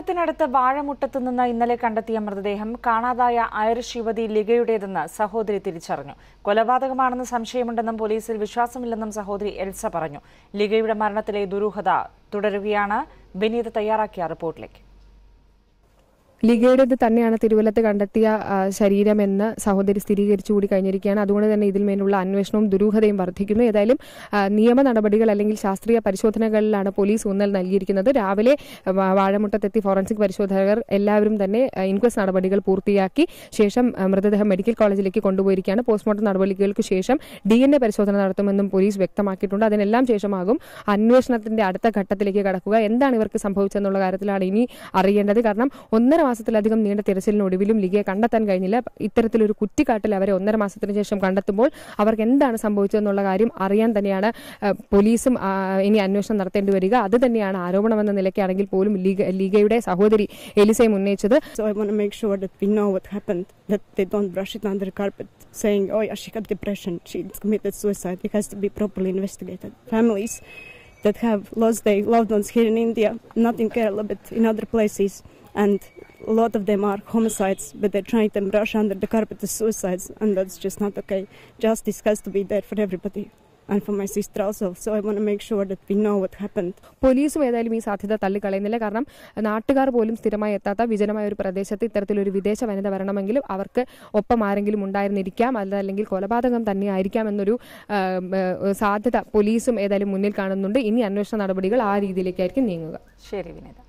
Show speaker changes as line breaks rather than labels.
പാളയത്തിനടുത്ത് വാഴമുട്ടത്ത് നിന്ന് ഇന്നലെ കണ്ടെത്തിയ മൃതദേഹം കാണാതായ ഐറിഷ് യുവതി ലിഗയുടേതെന്ന് സഹോദരി തിരിച്ചറിഞ്ഞു കൊലപാതകമാണെന്ന് സംശയമുണ്ടെന്നും പോലീസിൽ വിശ്വാസമില്ലെന്നും സഹോദരി എൽസ പറഞ്ഞു ലിഗയുടെ മരണത്തിലെ ദുരൂഹത തുടരുകയാണ് വിനീത് തയ്യാറാക്കിയ റിപ്പോർട്ടിലേക്ക്
ലിഗയുടേത് തന്നെയാണ് തിരുവല്ലത്ത് കണ്ടെത്തിയ ആ, ശരീരമെന്ന് സഹോദരി സ്ഥിരീകരിച്ചു കൂടി കഴിഞ്ഞിരിക്കുകയാണ് അതുകൊണ്ട് തന്നെ ഇതിൽ മേലുള്ള അന്വേഷണവും ദുരൂഹതയും വർദ്ധിക്കുന്നു ഏതായാലും ആ, നിയമ നടപടികൾ അല്ലെങ്കിൽ ശാസ്ത്രീയ പരിശോധനകളിലാണ് പോലീസ് ഊന്നൽ നൽകിയിരിക്കുന്നത് രാവിലെ വാ- വാഴമുട്ടത്തെത്തി ഫോറൻസിക് പരിശോധകർ എല്ലാവരും തന്നെ ആ, ഇൻക്വസ്റ്റ് നടപടികൾ പൂർത്തിയാക്കി ശേഷം ആ, മൃതദേഹം മെഡിക്കൽ കോളേജിലേക്ക് കൊണ്ടുപോയിരിക്കുകയാണ് പോസ്റ്റ്മോർട്ടം നടപടികൾക്ക് ശേഷം ഡി എൻ എ പരിശോധന നടത്തുമെന്നും പോലീസ് വ്യക്തമാക്കിയിട്ടുണ്ട് അതിനെല്ലാം ശേഷമാകും അന്വേഷണത്തിന്റെ അടുത്ത ഘട്ടത്തിലേക്ക് കടക്കുക എന്താണ് ഇവർക്ക് സംഭവിച്ചതെന്നുള്ള കാര്യത്തിലാണ് ഇനി അറിയേണ്ടത് കാരണം ഒന്നര മാസത്തിലധികം നീണ്ട തിരച്ചിലിനൊടുവിലും ലിഗയെ കണ്ടെത്താൻ കഴിഞ്ഞില്ല ഇത്തരത്തിലൊരു കുറ്റിക്കാട്ടിൽ അവരെ ഒന്നര മാസത്തിന് ശേഷം കണ്ടെത്തുമ്പോൾ അവർക്ക് എന്താണ് സംഭവിച്ചതെന്നുള്ള കാര്യം അറിയാൻ തന്നെയാണ് ആ, പോലീസും ആ, ഇനി അന്വേഷണം നടത്തേണ്ടി വരിക അത് തന്നെയാണ് ആരോപണമെന്ന നിലയ്ക്കാണെങ്കിൽ പോലും ലീഗ ലീഗയുടെ സഹോദരി എലിസയും ഉന്നയിച്ചത്
So I want to make sure that we know what happened, that they don't brush it under the carpet, saying, oh yeah, she had depression, she committed suicide. It has to be properly investigated. Families that have lost their loved ones here in India, not in Kerala, but in other places, and a lot of them are homicides, but they're trying to brush under the carpet as suicides, and that's just not okay. Justice has to be there for everybody. And for my sister also. So I want to make sure that we know what happened.
പോലീസും ഏതായാലും ഈ സാധ്യത തള്ളിക്കളയുന്നില്ല കാരണം നാട്ടുകാർ പോലും സ്ഥിരമായി എത്താത്ത വിജനമായ ഒരു പ്രദേശത്ത് ഇത്തരത്തിലൊരു വിദേശ വനിത വരണമെങ്കിലും അവർക്ക് ഒപ്പം ആരെങ്കിലും ഉണ്ടായിരുന്നിരിക്കാം അതല്ലെങ്കിൽ കൊലപാതകം തന്നെയായിരിക്കാം എന്നൊരു ആ, ആ, സാധ്യത പോലീസും ഏതായാലും മുന്നിൽ കാണുന്നുണ്ട് ഇനി അന്വേഷണ നടപടികൾ ആ രീതിയിലേക്കായിരിക്കും നീങ്ങുക
ശരി വിനീത